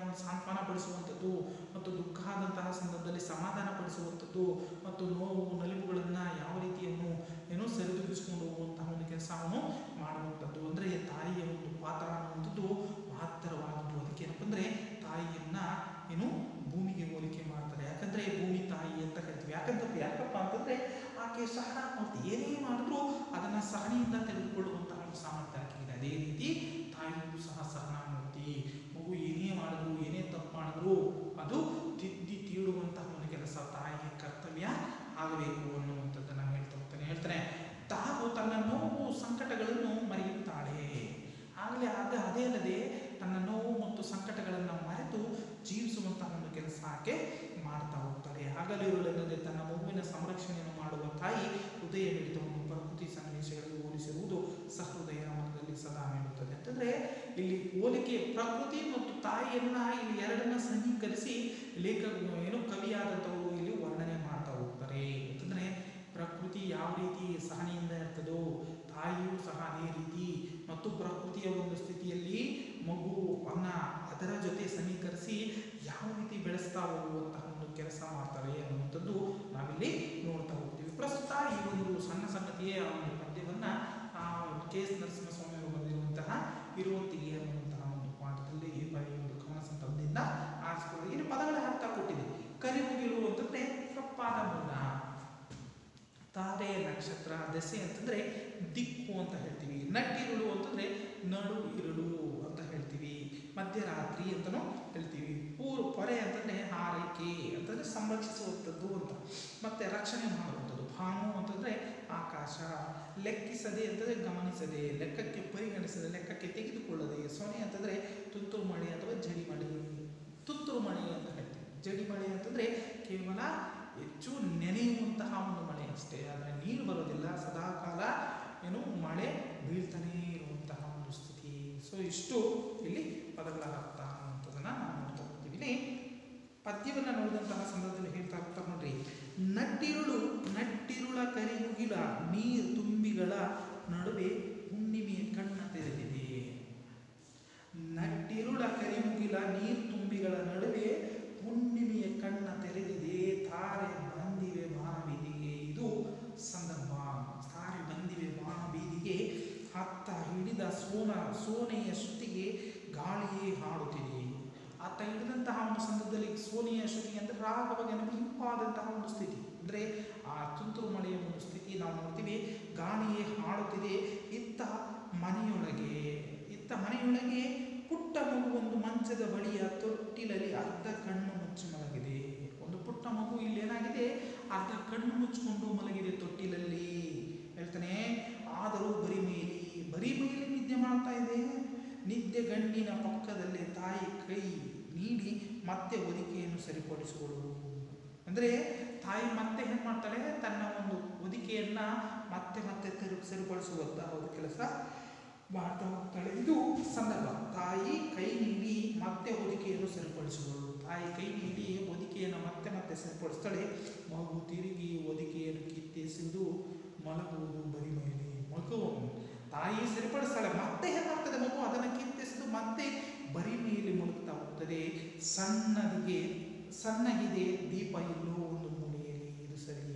ಒಂದು ಸಾಂತ್ವನ ಪಡಿಸುವಂಥದ್ದು ಮತ್ತು ದುಃಖ ಆದಂತಹ ಸಂದರ್ಭದಲ್ಲಿ ಸಮಾಧಾನ ಪಡಿಸುವಂಥದ್ದು ಮತ್ತು ನೋವು ನಲಿವುಗಳನ್ನು ಯಾವ ರೀತಿಯನ್ನು ಏನೋ ಸರಿದೂಗಿಸ್ಕೊಂಡು ಹೋಗುವಂತಹ ಒಂದು ಕೆಲಸವನ್ನು ಮಾಡುವಂಥದ್ದು ಅಂದರೆ ತಾಯಿಯ ಒಂದು ಪಾತ್ರ ಅನ್ನುವಂಥದ್ದು ಮಹತ್ತರವಾದದ್ದು ಅದಕ್ಕೆ ಏನಪ್ಪ ಅಂದರೆ ತಾಯಿಯನ್ನ ಏನು ಭೂಮಿಗೆ ಹೋಲಿಕೆ ಮಾಡ್ತಾರೆ ಯಾಕಂದ್ರೆ ಭೂಮಿ ತಾಯಿ ಅಂತ ಕರಿತೀವಿ ಯಾಕಂತ ಯಾಕಪ್ಪ ಅಂತಂದ್ರೆ ಆಕೆ ಸಹನ ಮತ್ತು ಏನೇ ಮಾಡಿದ್ರು ಅದನ್ನ ಸಹನೆಯಿಂದ ತೆಗೆದುಕೊಳ್ಳುವಂತಹ ಒಂದು ಸಾಮರ್ಥ್ಯ ಆಕೆಗಿದೆ ಅದೇ ರೀತಿ ತಾಯಿಯೂ ಸಹ ಸಹನಾಮೂರ್ತಿ ಮಗು ಏನೇ ಮಾಡಿದ್ರು ಏನೇ ತಪ್ಪು ಮಾಡಿದ್ರು ಅದು ತಿದ್ದಿ ತೀಡುವಂತಹ ಒಂದು ಕೆಲಸ ತಾಯಿಯ ಕರ್ತವ್ಯ ಆಗಬೇಕು ಅನ್ನುವಂಥದ್ದನ್ನ ಹೇಳ್ತಾ ಹೋಗ್ತಾನೆ ಹೇಳ್ತಾನೆ ತಾವು ತನ್ನ ನೋವು ಸಂಕಟಗಳನ್ನು ಮರೆಯುತ್ತಾಳೆ ಆಗಲೇ ಅದ ಅದೇ ಅಲ್ಲದೆ ತನ್ನ ನೋವು ಮತ್ತು ಸಂಕಟಗಳನ್ನು ಮರೆತು ಜೀವಿಸುವಂತಹ ಒಂದು ಕೆಲಸ ಆಕೆ ಮಾಡ್ತಾ ಹೋಗ್ತಾರೆ ಹಗಲಿರುಳೆನ್ನದೆ ತನ್ನ ಮಗುವಿನ ಸಂರಕ್ಷಣೆಯನ್ನು ಮಾಡುವ ತಾಯಿ ಹೃದಯ ಮಿಡಿತವನ್ನು ಪ್ರಕೃತಿ ಸನ್ನಿವೇಶಗಳಿಗೆ ಹೋಲಿಸಿರುವುದು ಸಹೃದಯ ಮನದಲ್ಲಿ ಸದಾ ನೀಡುತ್ತದೆ ಅಂತಂದ್ರೆ ಇಲ್ಲಿ ಹೋಲಿಕೆ ಪ್ರಕೃತಿ ಮತ್ತು ತಾಯಿಯನ್ನ ಇಲ್ಲಿ ಎರಡನ್ನ ಸಮೀಕರಿಸಿ ಲೇಖಕ ಏನು ಕವಿಯಾದಂಥವರು ಇಲ್ಲಿ ವರ್ಣನೆ ಮಾಡ್ತಾ ಹೋಗ್ತಾರೆ ಅಂತಂದ್ರೆ ಪ್ರಕೃತಿ ಯಾವ ರೀತಿ ಸಹನೆಯಿಂದ ಇರ್ತದೋ ತಾಯಿಯೂ ಸಹ ಅದೇ ರೀತಿ ಮತ್ತು ಪ್ರಕೃತಿಯ ಒಂದು ಸ್ಥಿತಿಯಲ್ಲಿ ಮಗು ಅನ್ನ ಅದರ ಜೊತೆ ಸಮೀಕರಿಸಿ ಯಾವ ರೀತಿ ಬೆಳೆಸ್ತಾ ಹೋಗುವಂತಹ ಒಂದು ಕೆಲಸ ಮಾಡ್ತಾರೆ ಅನ್ನುವಂಥದ್ದು ನಾವಿಲ್ಲಿ ನೋಡ್ತಾ ಹೋಗ್ತೀವಿ ಪ್ರಸ್ತುತ ಈ ಒಂದು ಸಣ್ಣ ಸಂಗತಿಯ ಒಂದು ಪದ್ಯವನ್ನ ಆ, ಕೆ ಎಸ್ ನರಸಿಂಹಸ್ವಾಮಿ ಅವರು ಬರೆದಿರುವಂತಹ ಇರುವಂತಿಗೆ ಅನ್ನುವಂತಹ ಒಂದು ಪಾಠದಲ್ಲಿ ಈ ಬಾರಿ ಒಂದು ಕವನ ಸಂದರ್ಭದಿಂದ ಆರಿಸಿಕೊಳ್ಳಿ ಇನ್ನು ಪದಗಳ ಅರ್ಥ ಕೊಟ್ಟಿದೆ ಕರಿಮುಗಿಲು ಅಂತಂದ್ರೆ ಕಪ್ಪಾದ ಮೂಲ ತಾರೆ ನಕ್ಷತ್ರ ದೆಸೆ ಅಂತಂದ್ರೆ ದಿಕ್ಕು ಅಂತ ಹೇಳ್ತೀವಿ ನಟ್ಟಿರುಳು ಅಂತಂದ್ರೆ ನಡು ಇರುಳು ಅಂತ ಹೇಳ್ತೀವಿ ಮಧ್ಯರಾತ್ರಿ ಅಂತಲೂ ಹೇಳ್ತೀವಿ ಪೂರ್ ಪೊರೆ ಅಂತಂದ್ರೆ ಹಾರೈಕೆ ಅಂತಂದ್ರೆ ಸಂರಕ್ಷಿಸುವಂಥದ್ದು ಅಂತ ಮತ್ತೆ ರಕ್ಷಣೆ ಮಾಡುವಂಥದ್ದು ಭಾನು ಅಂತಂದ್ರೆ ಆಕಾಶ ಲೆಕ್ಕಿಸದೆ ಅಂತಂದ್ರೆ ಗಮನಿಸದೆ ಲೆಕ್ಕಕ್ಕೆ ಪರಿಗಣಿಸದೆ ಲೆಕ್ಕಕ್ಕೆ ತೆಗೆದುಕೊಳ್ಳದೆ ಸೊನೆ ಅಂತಂದ್ರೆ ತುಂತುರು ಮಳೆ ಅಥವಾ ಜಡಿ ಮಳೆ ತುಂತುರು ಮಳೆ ಅಂತ ಹೇಳ್ತೀವಿ ಜಡಿ ಮಳೆ ಅಂತಂದ್ರೆ ಕೇವಲ ಹೆಚ್ಚು ನೆನೆಯುವಂತಹ ಒಂದು ಮಳೆ ಅಷ್ಟೇ ಆದರೆ ನೀರು ಬರೋದಿಲ್ಲ ಸದಾಕಾಲ ಏನು ಮಳೆ ಬೀಳ್ತಾನೇ ಇರುವಂತಹ ಒಂದು ಸ್ಥಿತಿ ಸೊ ಇಷ್ಟು ಇಲ್ಲಿ ಪದಗಳ ಅರ್ಥ ಅನ್ನುವಂಥದ್ದನ್ನ ನಾವು ನೋಡ್ತಾ ಹೋಗ್ತೀವಿ ಇಲ್ಲಿ ಪದ್ಯವನ್ನು ನೋಡಿದಂತಹ ಸಂದರ್ಭದಲ್ಲಿ ಹೇಳ್ತಾ ಹೋಗ್ತಾರೆ ನೋಡ್ರಿ ನಟ್ಟಿರುಳು ನಟ್ಟಿರುಳ ಕರಿಮುಗಿಲ ನೀರು ತುಂಬಿಗಳ ನಡುವೆ ಹುಣ್ಣಿಮೆಯ ಕಣ್ಣ ತೆರೆದಿದೆ ನಟ್ಟಿರುಳ ಕರಿಮುಗಿಲ ನೀರು ತುಂಬಿಗಳ ನಡುವೆ ಹುಣ್ಣಿಮೆಯ ಕಣ್ಣ ತೆರೆದಿದೆ ತಾರೆ ಬಂದಿವೆ ಬೀದಿಗೆ ಇದು ಸಂದರ್ಭ ತಾರೆ ಬಂದಿವೆ ಬೀದಿಗೆ ಹತ್ತ ಹಿಡಿದ ಸೋನ ಸೋನೆಯ ಶ್ರುತಿಗೆ ಗಾಳಿಯೇ ಹಾಡುತ್ತಿದೆ ಆತ ಹಿಡಿದಂತಹ ಒಂದು ಸಂದರ್ಭದಲ್ಲಿ ಸೋನೆಯ ಶ್ರುತಿ ಅಂದರೆ ರಾಗವಾಗಿ ನಮಗೆ ಇಂಪಾದಂತಹ ಒಂದು ಸ್ಥಿತಿ ಅಂದರೆ ಆ ತುಂತುರು ಮಳೆಯ ಒಂದು ಸ್ಥಿತಿ ನಾವು ನೋಡ್ತೀವಿ ಗಾಳಿಯೇ ಹಾಡುತ್ತಿದೆ ಇತ್ತ ಮನೆಯೊಳಗೆ ಇತ್ತ ಮನೆಯೊಳಗೆ ಪುಟ್ಟ ಮಗು ಒಂದು ಮಂಚದ ಬಳಿಯ ತೊಟ್ಟಿಲಲ್ಲಿ ಅರ್ಧ ಕಣ್ಣು ಮುಚ್ಚಿ ಮಲಗಿದೆ ಒಂದು ಪುಟ್ಟ ಮಗು ಇಲ್ಲಿ ಏನಾಗಿದೆ ಅರ್ಧ ಕಣ್ಣು ಮುಚ್ಚಿಕೊಂಡು ಮಲಗಿದೆ ತೊಟ್ಟಿಲಲ್ಲಿ ಹೇಳ್ತಾನೆ ಆದರೂ ಬರಿ ಮೇಲಿ ಬರಿ ಮೇಲಿ ನಿದ್ದೆ ಮಾಡ್ತಾ ಇದೆ ನಿದ್ದೆ ಗಂಡಿನ ಪಕ್ಕದಲ್ಲಿ ತಾಯಿ ಕೈ ನೀಡಿ ಮತ್ತೆ ಹೊದಿಕೆಯನ್ನು ಸರಿಪಡಿಸಿಕೊಳ್ಳುವುದು ಅಂದರೆ ತಾಯಿ ಮತ್ತೆ ಏನು ಮಾಡ್ತಾಳೆ ತನ್ನ ಒಂದು ಹೊದಿಕೆಯನ್ನ ಮತ್ತೆ ಮತ್ತೆ ತೆರು ಸರಿಪಡಿಸುವಂತಹ ಒಂದು ಕೆಲಸ ಮಾಡ್ತಾ ಹೋಗ್ತಾಳೆ ಇದು ಸಂದರ್ಭ ತಾಯಿ ಕೈ ನೀಡಿ ಮತ್ತೆ ಹೊದಿಕೆಯನ್ನು ಸರಿಪಡಿಸಿಕೊಳ್ಳುವುದು ತಾಯಿ ಕೈ ನೀಡಿ ಹೊದಿಕೆಯನ್ನು ಮತ್ತೆ ಮತ್ತೆ ಸರಿಪಡಿಸ್ತಾಳೆ ಮಗು ತಿರುಗಿ ಹೊದಿಕೆಯನ್ನು ಕಿತ್ತೆಸೆದು ಮಲಗುವುದು ಬರಿ ಮೇಲೆ ಮಗು ತಾಯಿ ಸರಿಪಡಿಸ್ತಾಳೆ ಮತ್ತೆ ಏನು ಮಾಡ್ತದೆ ಮಗು ಅದನ್ನು ಕಿತ್ತೆಸೆದು ಮತ್ತೆ ಬರಿ ಮೇಲೆ ಮಲಗ್ತಾ ಹೋಗ್ತದೆ ಸಣ್ಣದಿಗೆ ಸಣ್ಣಗಿದೆ ದೀಪ ಎಲ್ಲೋ ಒಂದು ಮೂಲೆಯಲ್ಲಿ ಇದು ಸರಿ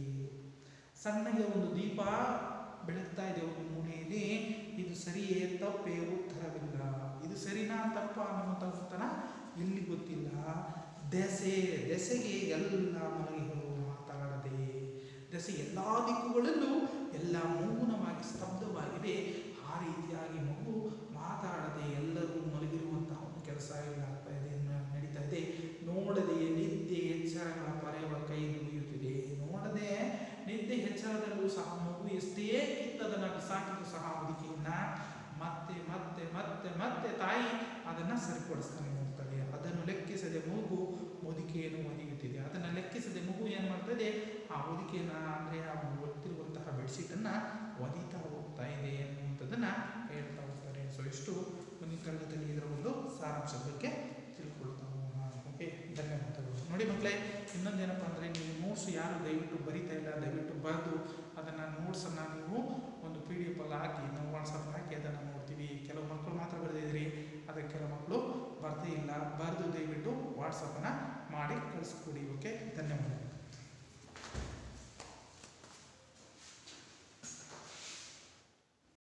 ಸಣ್ಣಗೆ ಒಂದು ದೀಪ ಬೆಳಗ್ತಾ ಇದೆ ಒಂದು ಮೂಲೆಯಲ್ಲಿ ಇದು ಸರಿಯೇ ತಪ್ಪೇ ಉತ್ತರವಿಲ್ಲ ಇದು ಸರಿನಾ ತಪ್ಪ ಅನ್ನುವಂಥ ಉತ್ತರ ಇಲ್ಲಿ ಗೊತ್ತಿಲ್ಲ ದೆಸೆ ದೆಸೆಗೆ ಎಲ್ಲ ಮಲಗಿಗಳು ಮಾತಾಡದೆ ದೆಸೆ ಎಲ್ಲ ದಿಕ್ಕುಗಳಲ್ಲೂ ಎಲ್ಲ ಮೌನವಾಗಿ ಸ್ತಬ್ಧವಾಗಿದೆ ಆ ರೀತಿಯಾಗಿ ಮಗು ಮಾತಾಡದೆ ಎಲ್ಲರೂ ಮಲಗಿರುವಂತಹ ಒಂದು ಕೆಲಸ ಆಗ್ತಾ ಇದೆ ನ- ನಡೀತಾ ಇದೆ ನೋಡದೆ ನಿದ್ದೆ ಎಚ್ಚರಗಳ ಪರೆಯುವ ಕೈ ನುಡಿಯುತ್ತಿದೆ ನೋಡದೆ ನಿದ್ದೆ ಎಚ್ಚರದಲ್ಲೂ ಸಹ ಮಗು ಎಷ್ಟೇ ಕಿತ್ತದನ್ನು ಬಿಸಾಕಿದ್ರು ಸಹ ಹೊದಿಕೆಯನ್ನ ಮತ್ತೆ ಮತ್ತೆ ಮತ್ತೆ ಮತ್ತೆ ತಾಯಿ ಅದನ್ನು ಸರಿಪಡಿಸ್ತಾನೆ ಹೋಗ್ತದೆ ಅದನ್ನು ಲೆಕ್ಕಿಸದೆ ಮಗು ಹೊದಿಕೆಯನ್ನು ಒದಿಯುತ್ತಿದೆ ಅದನ್ನು ಲೆಕ್ಕಿಸದೆ ಮಗು ಏನು ಮಾಡ್ತದೆ ಆ ಹೊದಿಕೆಯನ್ನು ಅಂದರೆ ಆ ಒತ್ತಿರುವಂತಹ ಬೆಡ್ಶೀಟನ್ನು ಒದಿತಾ ಹೋಗ್ತಾ ಇದೆ ಅನ್ನುವಂಥದ್ದನ್ನು ಹೇಳ್ತಾ ಹೋಗ್ತಾರೆ ಸೊ ಇಷ್ಟು ಮುಂದಿನ ತರಗತಿಯಲ್ಲಿ ಇದರ ಒಂದು ಸಾರಾಂಶದ ಬಗ್ಗೆ ತಿಳ್ಕೊಳ್ತಾ ಹೋಗೋಣ ಓಕೆ ಧನ್ಯವಾದಗಳು ನೋಡಿ ಮಕ್ಕಳೇ ಇನ್ನೊಂದೇನಪ್ಪ ಅಂದರೆ ನೀವು ನೋಟ್ಸ್ ಯಾರು ದಯವಿಟ್ಟು ಬರಿತಾ ಇಲ್ಲ ದಯವಿಟ್ಟು ಬರೆದು ಅದನ್ನು ನೋಟ್ಸನ್ನು ನೀವು ಒಂದು ಪಿ ಡಿ ಎಫ್ ಅಲ್ಲಿ ಹಾಕಿ ನಾವು ವಾಟ್ಸಪ್ ಹಾಕಿ ಅದನ್ನು ನೋಡ್ತೀವಿ ಕೆಲವು ಮಕ್ಕಳು ಮಾತ್ರ ಬರೆದಿದ್ದೀರಿ ಅದಕ್ಕೆ ಕೆಲವು ಮಕ್ಕಳು ಬರ್ದೇ ಇಲ್ಲ ಬರೆದು ದಯವಿಟ್ಟು ವಾಟ್ಸಪ್ಪನ್ನು ಮಾಡಿ ಕಳಿಸ್ಕೊಡಿ ಓಕೆ ಧನ್ಯವಾದ